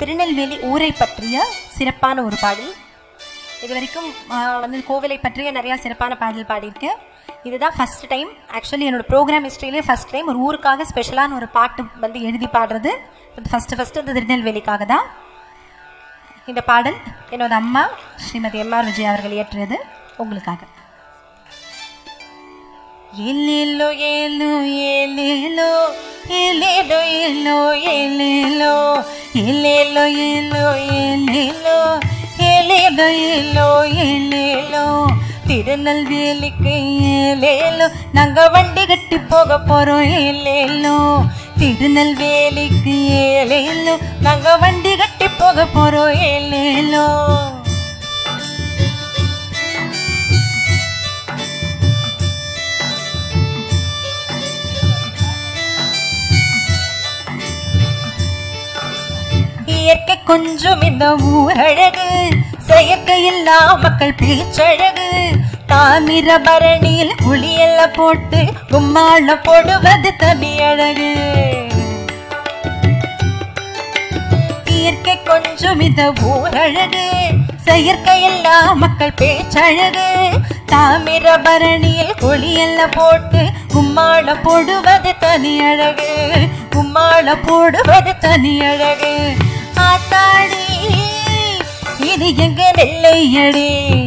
திருநெல்வேலி ஊரை பற்றிய சிறப்பான ஒரு பாடல் இது வரைக்கும் ஆஹ், வந்து கோவிலை பற்றிய நிறையா சிறப்பான பாடல் பாடியிருக்கேன் இதுதான் ஃபர்ஸ்ட் டைம் ஆக்சுவலி என்னோட ப்ரோக்ராம் ஹிஸ்ட்ரியிலே ஃபர்ஸ்ட் டைம் ஒரு ஊருக்காக ஸ்பெஷலான ஒரு பாட்டு வந்து எழுதி பாடுறது ஃபஸ்ட்டு ஃபஸ்ட்டு இந்த திருநெல்வேலிக்காக தான் இந்த பாடல் என்னோட அம்மா ஸ்ரீமதி எம்ஆர் விஜய் அவர்கள் இயற்றியது உங்களுக்காக ஏலேலோ ஏலோ ஏலேலோ ஏலேலோ ஏலோ ஏலேலோ ஏலேலோ ஏலோ ஏலேலோ ஏலேலோ ஏலோ ஏலேலோ திருநெல்வேலிக்கு ஏலேலோ நாங்க வண்டி கட்டி போக போறோம் ஏலேலோ திருநெல்வேலிக்கு ஏலேலோ நாங்க வண்டி கட்டி போக போறோம் ஏலேலோ இயற்கை கொஞ்சம் இந்த ஊரழகு செயற்கை இல்லா மக்கள் பேச்சழகு தாமிரபரணியில் குளியெல்லாம் போட்டு கும்மாள போடுவது தனி அழகு இயற்கை கொஞ்சம் இந்த ஊரழகு செயற்கை இல்லா மக்கள் பேச்சழகு தாமிரபரணியில் குளியெல்லாம் போட்டு கும்மாள போடுவது தனி அழகு கும்மாள போடுவது தனி அழகு ஆத்தாடி இது எங்க நெல்லையடி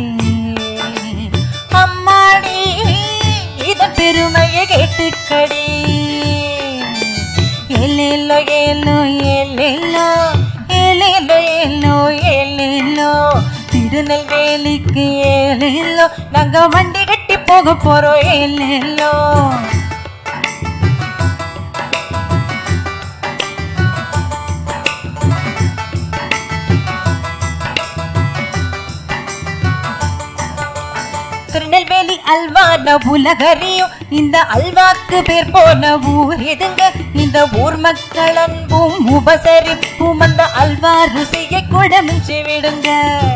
அம்மாடி இதன் பெருமையை கேட்டுக்கடி ஏலேலோ ஏலோ ஏலேலோ ஏலேலோ ஏலோ ஏலேலோ திருநெல்வேலிக்கு ஏலேலோ நாங்க வண்டி கட்டி போக போறோம் ஏலேலோ திருநெல்வேலி அல்வான உலகறியும் இந்த அல்வாக்கு பேர் போன ஊர் இதுங்க இந்த ஊர் மக்கள் அன்பும் உபசரிப்பும் அந்த அல்வா ருசியை கூட மிஞ்சி விடுங்க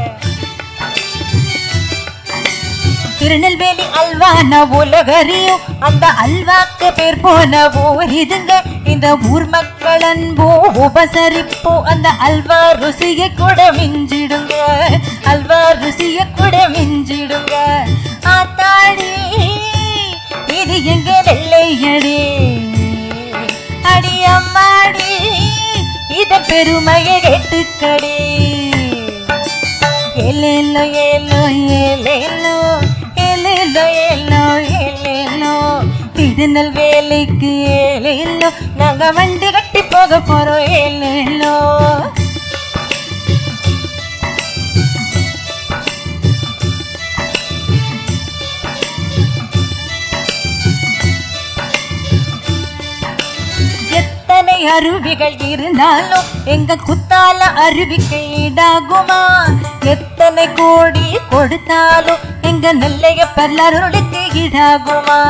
திருநெல்வேலி அல்வான உலகறியும் அந்த அல்வாக்கு பேர் போன ஊர் இதுங்க இந்த ஊர் மக்கள் அன்போ உபசரிப்போ அந்த அல்வா ருசியை கூட மிஞ்சிடுங்க அல்வா ருசியை கூட மிஞ்சிடுங்க ஆத்தாடி இது எங்க வெள்ளையடி அடி அம்மாடி இத பெருமையை கேட்டுக்கடி ஏலேலோ ஏலோ ஏலேலோ ஏலேலோ ஏலோ ஏலேலோ திருநெல்வேலிக்கு ஏலேலோ நாங்க வண்டி கட்டி போக போறோம் ஏலேலோ எத்தனை அருவிகள் இருந்தாலும் எங்க குத்தால அருவிக்கு ஈடாகுமா எத்தனை கோடி கொடுத்தாலும் எங்க நெல்லைய பல்லருளுக்கு ஈடாகுமா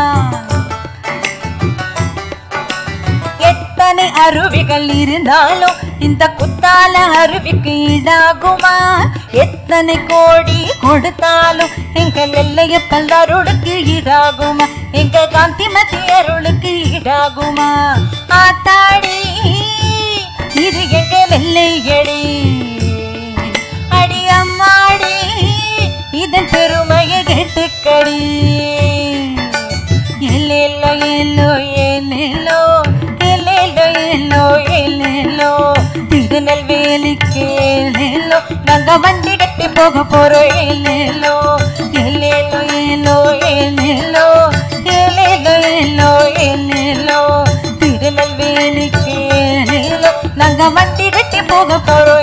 எத்தனை அருவிகள் இருந்தாலும் இந்த குத்தால அருவிக்கு ஈடாகுமா எத்தனை கோடி கொடுத்தாலும் எங்க நெல்லைய பல்லருளுக்கு ஈடாகுமா எங்க காந்திமதி அருளுக்கு ஈடாகுமா ஆத்தாடி இது எங்க நெல்லையடி அடி அம்மாடி இதன் பெருமையை கேட்டுக்கடி ஏலேலோ ஏலோ ஏலேலோ ஏலேலோ ஏலோ ஏலேலோ திருநெல்வேலிக்கு ஏலேலோ நாங்க வண்டி கட்டி போக போறோம் ஏலேலோ ஏலேலோ ஏலோ ஏலேலோ ஏலேலோ ஏலோ ஏலேலோ திருநெல்வேலிக்கு ஏலேலோ நாங்க வண்டி கட்டி போக போறோம்